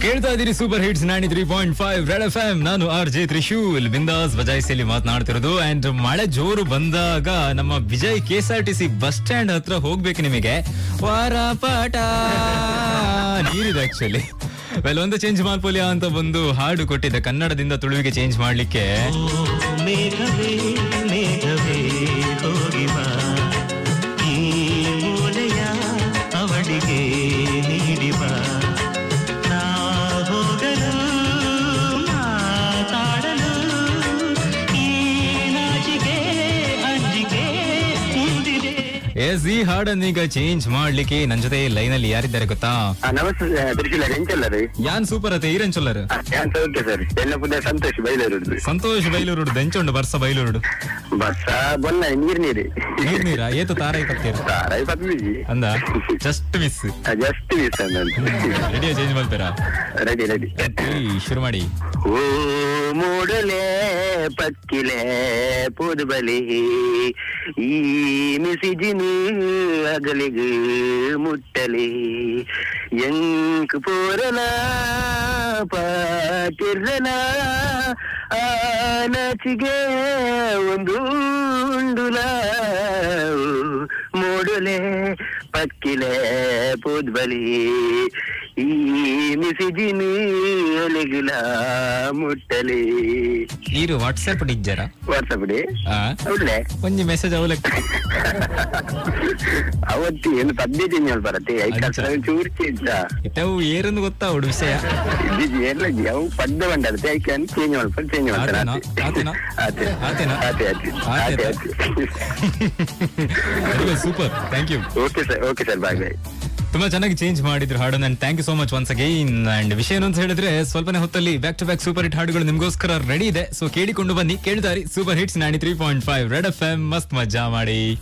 ಕೇಳ್ತಾ ಇದೀರಿ super hits ninety three point five Red F M ನಾನು ಆರ್ ಜೆ ತ್ರಿಶೂಲ್ ಬಿಂದಾಸ್ ಬಜಾಯಿಸಿಯಲ್ಲಿ ಮಾತನಾಡ್ತಿರೋದು ಅಂಡ್ ಮಳೆ ಜೋರು ಬಂದಾಗ ನಮ್ಮ Vijay K S R T C bus stand ಹತ್ರ ಹೋಗ್ಬೇಕು ನಿಮಗೆ ವಾರಪಾಟ ನೀರಿದೆ ಆಕ್ಚುಲಿ ವೆಲ್ ಒಂದು ಚೇಂಜ್ ಮಾಡ್ಪೋಲಿಯ ಅಂತ ಒಂದು ಹಾಡು ಕೊಟ್ಟಿದ್ದೆ ಕನ್ನಡದಿಂದ ತುಳುವಿಗೆ ಚೇಂಜ್ ಮಾಡ್ಲಿಕ್ಕೆ ಮೇಘವೇ ಮೇಘವೇ ಹೋಗಿ ಬಾ ಈ ಮೂಲೆಯ ಅವಳಿಗೆ ನೀಡಿ ಬಾ ನಾ ಹೋಗಲು ಮಾತಾಡಲು ಈ ನಾಚಿಕೆ ಅಂಜಿಕೆ ಮುಂದಿದೆ ಎಸ್ ಈ ಹಾಡನ್ನೀಗ ಚೇಂಜ್ ಮಾಡ್ಲಿಕ್ಕೆ ನನ್ ಜೊತೆ ಲೈನ್ ಅಲ್ಲಿ ಯಾರಿದ್ದಾರೆ ಗೊತ್ತಾ ಆ, ನಮಸ್ತೆ ತ್ರಿಶೂಲ ಎಂಚಲ್ಲ ರೀ ಯಾನ್ ಸೂಪರ್ ಅತೆ ಈರನ್ ಚೊಲ್ಲರು ಯಾನ್ ಸೌಖ್ಯ ಸರ್ ಎನ್ನ ಪುದ ಸಂತೋಷ್ ಬೈಲೂರು ಸಂತೋಷ್ ಬೈಲೂರು ದೆಂಚೊಂಡು ಬರ್ಸ ಬೈಲೂರು ಬಸ್ಸ ಬೊನ್ನ ನೀರ್ ನೀರಿ ನೀರ್ ನೀರ ಏತು ತಾರ ಇಪ್ಪತ್ತೇರು ಸಾರ ಇಪ್ಪತ್ತು ಬಿಜಿ ಅಂದ ಜಸ್ಟ್ ಮಿಸ್ ಜಸ್ಟ್ ಮಿಸ್ ರೆಡಿಯಾ ಚೇಂಜ್ ಮಾಡ್ತೀರಾ ರೆಡಿ ರೆಡಿ ಏಯ್, ಶುರು ಮಾಡಿ ಓ ಮೂಡಲೇ ಪಕ್ಕಿಲೆ ಪುದುಬಲಿ ಈ ಮಿಸಿಜಿನಿ ಅಗಲಿಗೆ ಮುಟ್ಟಲಿ ಎಂಕ್ ಪೋರಲ ಪಾಟಿರ್ರಲ ಆ ನಾಚಿಗೆ ಒಂದು ಉಂಡುಲ ಮೂಡಲೆ ಪಕ್ಕಿಲೆ ಪುದ್ಬಲಿ ಈ ಮಿಸಿಜಿನಿ ಒಲಿಗಿಲ ಮುಟ್ಟಲಿ ನೀರು ವಾಟ್ಸ್ಆಪ್ ಇಜ್ಜಾರ ವಾಟ್ಸಪ್ ಡಿ ಆ ಒಳ್ಳೆ ಒಂಜಿ ಮೆಸೇಜ್ ಅವಲಕ್ಕ ಅವತ್ತಿ ಏನು ಪದ್ಯ ಚೇಂಜ್ ಮಾಡ್ಬಾರತ್ತೆ ಅಂಚ. ಚೂರ್ ಚೇಂಜ್ ಇಟ್ಟವು ಏರನ್ನು ಗೊತ್ತಾ ಹುಡು ವಿಷಯ ಎಲ್ಲ ಯಾವ ಪದ್ಯ ಬಂಡಾರತ್ತೆ ಐಕೆ ಅಂತ ಚೇಂಜ್ ಮಾಡ್ಕೊಂಡು ಚೇಂಜ್ ಮಾಡ್ತಾರೆ ಆತೇನಾ? ಆತೇನಾ? ಆತೆ ಆತೇನಾ? ಆತೆ ಆತೆ ಆತೆ ಆತೆ super thank you okay sir okay sir bye bye ತುಂಬಾ ಚೆನ್ನಾಗಿ ಚೇಂಜ್ ಮಾಡಿದ್ರು ಹಾಡು and thank you so much once again and ವಿಷಯ ಏನು ಅಂತ ಹೇಳಿದ್ರೆ ಸ್ವಲ್ಪನೇ ಹೊತ್ತಲ್ಲಿ back to back super hit ಹಾಡುಗಳು ನಿಮ್ಗೋಸ್ಕರ ರೆಡಿ ಇದೆ ಸೊ ಕೇಳಿಕೊಂಡು ಬನ್ನಿ ಕೇಳ್ತಾರಿ super hits ninety three point five Red F M ಮಸ್ತ್ ಮಜಾ ಮಾಡಿ